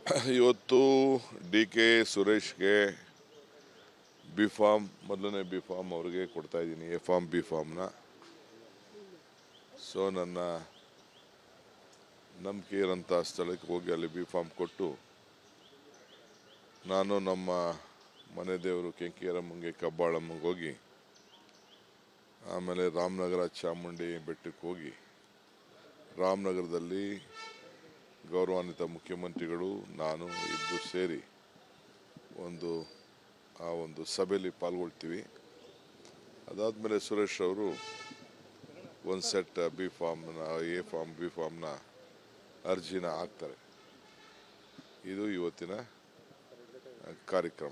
ಇವತ್ತು D K ಸುರೇಶ್ಗೆ B form ಮೊದಲನೇ ಬಿ ಫಾರ್ಮ್ ಅವ್ರಿಗೆ ಕೊಡ್ತಾ ಇದ್ದೀನಿ ಎ ಫಾರ್ಮ್ ಬಿ ಫಾರ್ಮ್ನ ಸೊ ನನ್ನ ನಂಬಿಕೆ ಇರೋಂಥ ಸ್ಥಳಕ್ಕೆ ಹೋಗಿ ಅಲ್ಲಿ ಬಿ ಫಾರ್ಮ್ ಕೊಟ್ಟು ನಾನು ನಮ್ಮ ಮನೆ ದೇವರು ಕೆಂಕಿಯರಮ್ಮಂಗೆ ಕಬ್ಬಾಳಮ್ಮಂಗೆ ಹೋಗಿ ಆಮೇಲೆ ರಾಮನಗರ ಚಾಮುಂಡಿ ಬೆಟ್ಟಕ್ಕೆ ಹೋಗಿ ರಾಮನಗರದಲ್ಲಿ ಗೌರವಾನ್ವಿತ ಮುಖ್ಯಮಂತ್ರಿಗಳು ನಾನು ಇಬ್ಬರು ಸೇರಿ ಒಂದು ಆ ಒಂದು ಸಭೆಯಲ್ಲಿ ಪಾಲ್ಗೊಳ್ತೀವಿ ಅದಾದಮೇಲೆ ಸುರೇಶ್ ಅವರು ಒಂದು ಸೆಟ್ ಬಿ ಫಾರ್ಮ್ನ ಎ ಫಾರ್ಮ್ ಬಿ ಫಾರ್ಮ್ನ ಅರ್ಜಿನ ಹಾಕ್ತಾರೆ ಇದು ಇವತ್ತಿನ ಆ, ಕಾರ್ಯಕ್ರಮ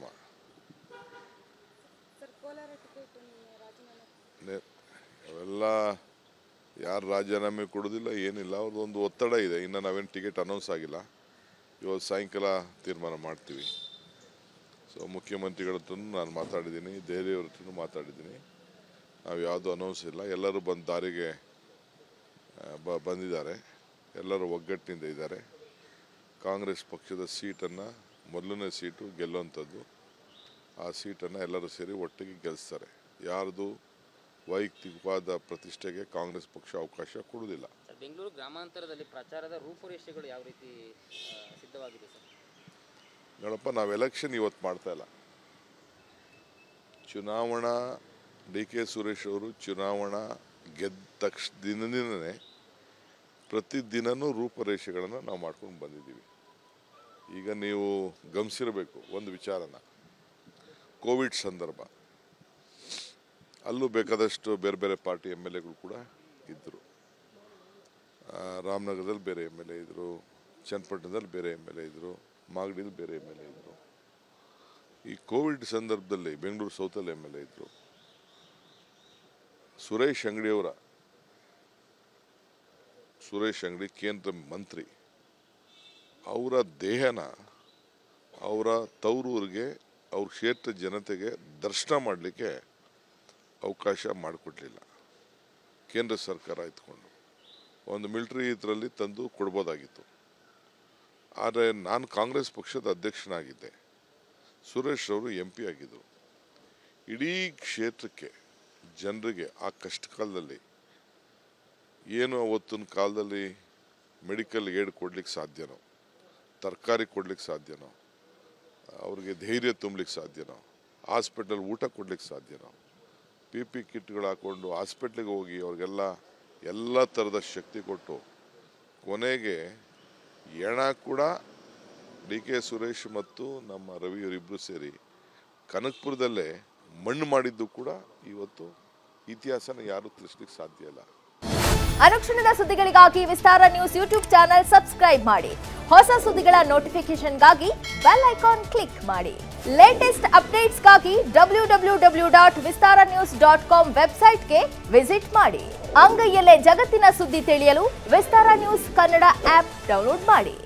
ಸರ್ ಕೋಲಾರ ಟಿಕೆಟ್ ನಿನ್ನೆ ರಾಜೀನಾಮೆ ನೆ- ಅವೆಲ್ಲ ಯಾರು ರಾಜೀನಾಮೆ ಕೊಡೋದಿಲ್ಲ ಏನಿಲ್ಲ ಅವ್ರದ್ದು ಒಂದು ಒತ್ತಡ ಇದೆ ಇನ್ನು ನಾವೇನು ಟಿಕೆಟ್ ಅನೌನ್ಸ್ ಆಗಿಲ್ಲ ಇವತ್ತು ಸಾಯಂಕಾಲ ತೀರ್ಮಾನ ಮಾಡ್ತೀವಿ ಸೊ ಮುಖ್ಯಮಂತ್ರಿಗಳ ಹತ್ರನೂ ನಾನು ಮಾತಾಡಿದ್ದೀನಿ ದೇವಿಯವ್ರ ಹತ್ರನೂ ಮಾತಾಡಿದ್ದೀನಿ ನಾವು ಯಾವುದೂ ಅನೌನ್ಸ್ ಇಲ್ಲ ಎಲ್ಲರೂ ಬಂದು ದಾರಿಗೆ ಆ, ಬ ಬಂದಿದ್ದಾರೆ ಎಲ್ಲರೂ ಒಗ್ಗಟ್ಟಿನಿಂದ ಇದ್ದಾರೆ ಕಾಂಗ್ರೆಸ್ ಪಕ್ಷದ ಸೀಟನ್ನು ಮೊದಲನೇ ಸೀಟು ಗೆಲ್ಲುವಂಥದ್ದು ಆ ಸೀಟನ್ನು ಎಲ್ಲರೂ ಸೇರಿ ಒಟ್ಟಿಗೆ ಗೆಲ್ಲಿಸ್ತಾರೆ ಯಾರ್ದು ವೈಯಕ್ತಿಕವಾದ ಪ್ರತಿಷ್ಠೆಗೆ ಕಾಂಗ್ರೆಸ್ ಪಕ್ಷ ಅವಕಾಶ ಕೊಡುವುದಿಲ್ಲ ಸರ್ ಬೆಂಗಳೂರು ಗ್ರಾಮಾಂತರದಲ್ಲಿ ಪ್ರಚಾರದ ರೂಪುರೇಷೆಗಳು ಯಾವ ರೀತಿ ಆ, ಸಿದ್ಧವಾಗಿದೆ ಸರ್ ನೋಡಪ್ಪ ನಾವು ಎಲೆಕ್ಷನ್ ಇವತ್ತು ಮಾಡ್ತಾ ಇಲ್ಲ ಚುನಾವಣಾ ಡಿ ಕೆ ಸುರೇಶ್ ಅವರು ಚುನಾವಣಾ ಗೆದ್ದ ತಕ್ಷ ದಿನದಿಂದನೇ ಪ್ರತಿದಿನನೂ ರೂಪರೇಷೆಗಳನ್ನು ನಾವು ಮಾಡ್ಕೊಂಡು ಬಂದಿದ್ದೀವಿ ಈಗ ನೀವು ಗಮನಿಸಿರಬೇಕು ಒಂದು ವಿಚಾರನ ಕೋವಿಡ್ ಸಂದರ್ಭ ಅಲ್ಲೂ ಬೇಕಾದಷ್ಟು ಬೇರೆ ಬೇರೆ ಪಾರ್ಟಿ ಎಮ್ ಎಲ್ ಎಗಳು ಕೂಡ ಇದ್ದರು ರಾಮನಗರದಲ್ಲಿ ಬೇರೆ ಎಮ್ ಎಲ್ ಎ ಇದ್ದರು ಚನ್ನಪಟ್ಟಣದಲ್ಲಿ ಬೇರೆ ಎಮ್ ಎಲ್ ಎ ಇದ್ದರು ಮಾಗಡಿಯಲ್ಲಿ ಬೇರೆ ಎಮ್ ಎಲ್ ಎ ಇದ್ದರು ಈ ಕೋವಿಡ್ ಸಂದರ್ಭದಲ್ಲಿ ಬೆಂಗಳೂರು ಸೌತಲ್ಲಿ ಎಮ್ ಎಲ್ ಎ ಇದ್ದರು ಸುರೇಶ್ ಅಂಗಡಿಯವರ ಸುರೇಶ್ ಅಂಗಡಿ ಕೇಂದ್ರ ಮಂತ್ರಿ ಅವರ ದೇಹನ ಅವರ ತವರೂರಿಗೆ ಅವ್ರ ಕ್ಷೇತ್ರ ಜನತೆಗೆ ದರ್ಶನ ಮಾಡಲಿಕ್ಕೆ ಅವಕಾಶ ಮಾಡಿಕೊಡ್ಲಿಲ್ಲ ಕೇಂದ್ರ ಸರ್ಕಾರ ಇದ್ಕೊಂಡು ಒಂದು ಮಿಲಿಟರಿ ಇದರಲ್ಲಿ ತಂದು ಕೊಡ್ಬೋದಾಗಿತ್ತು ಆದರೆ ನಾನು ಕಾಂಗ್ರೆಸ್ ಪಕ್ಷದ ಅಧ್ಯಕ್ಷನಾಗಿದ್ದೆ ಸುರೇಶ್ ಅವರು ಎಂ ಪಿ ಆಗಿದ್ದರು ಇಡೀ ಕ್ಷೇತ್ರಕ್ಕೆ ಜನರಿಗೆ ಆ ಕಷ್ಟ ಕಾಲದಲ್ಲಿ ಏನು ಅವತ್ತಿನ ಕಾಲದಲ್ಲಿ ಮೆಡಿಕಲ್ ಏಡ್ ಕೊಡ್ಲಿಕ್ಕೆ ಸಾಧ್ಯನೋ ತರಕಾರಿ ಕೊಡ್ಲಿಕ್ಕೆ ಸಾಧ್ಯನೋ ಅವ್ರಿಗೆ ಧೈರ್ಯ ತುಂಬಲಿಕ್ಕೆ ಸಾಧ್ಯನೋ ಹಾಸ್ಪಿಟಲ್ ಊಟ ಕೊಡ್ಲಿಕ್ಕೆ ಸಾಧ್ಯನೋ ಪಿ ಪಿ ಕಿಟ್ಗಳು ಹಾಕ್ಕೊಂಡು ಹಾಸ್ಪಿಟ್ಲಿಗೆ ಹೋಗಿ ಅವ್ರಿಗೆಲ್ಲ ಎಲ್ಲ ಥರದ ಶಕ್ತಿ ಕೊಟ್ಟು ಕೊನೆಗೆ ಎಣ ಕೂಡ ಡಿ ಕೆ ಸುರೇಶ್ ಮತ್ತು ನಮ್ಮ ರವಿ ಇವರಿಬ್ಬರು ಸೇರಿ ಕನಕಪುರದಲ್ಲೇ ಮಣ್ಣು ಮಾಡಿದ್ದು ಕೂಡ ಇವತ್ತು ಇತಿಹಾಸನ ಯಾರೂ ತಿಳಿಸ್ಲಿಕ್ಕೆ ಸಾಧ್ಯ ಇಲ್ಲ ಅನುಕ್ಷಣದ ಸುದ್ದಿಗಳಿಗಾಗಿ Vistara news YouTube channel subscribe ಮಾಡಿ ಹೊಸ ಸುದ್ದಿಗಳ ನೋಟಿಫಿಕೇಶನ್ಗಾಗಿ ಬೆಲ್ ಐಕಾನ್ ಕ್ಲಿಕ್ ಮಾಡಿ ಲೇಟೆಸ್ಟ್ ಅಪ್ಡೇಟ್ಸ್ಗಾಗಿ W W W dot Vistara news dot com ವೆಬ್ಸೈಟ್ಗೆ ವಿಸಿಟ್ ಮಾಡಿ ಅಂಗೈಯಲ್ಲೇ ಜಗತ್ತಿನ ಸುದ್ದಿ ತಿಳಿಯಲು Vistara news Kannada app download ಮಾಡಿ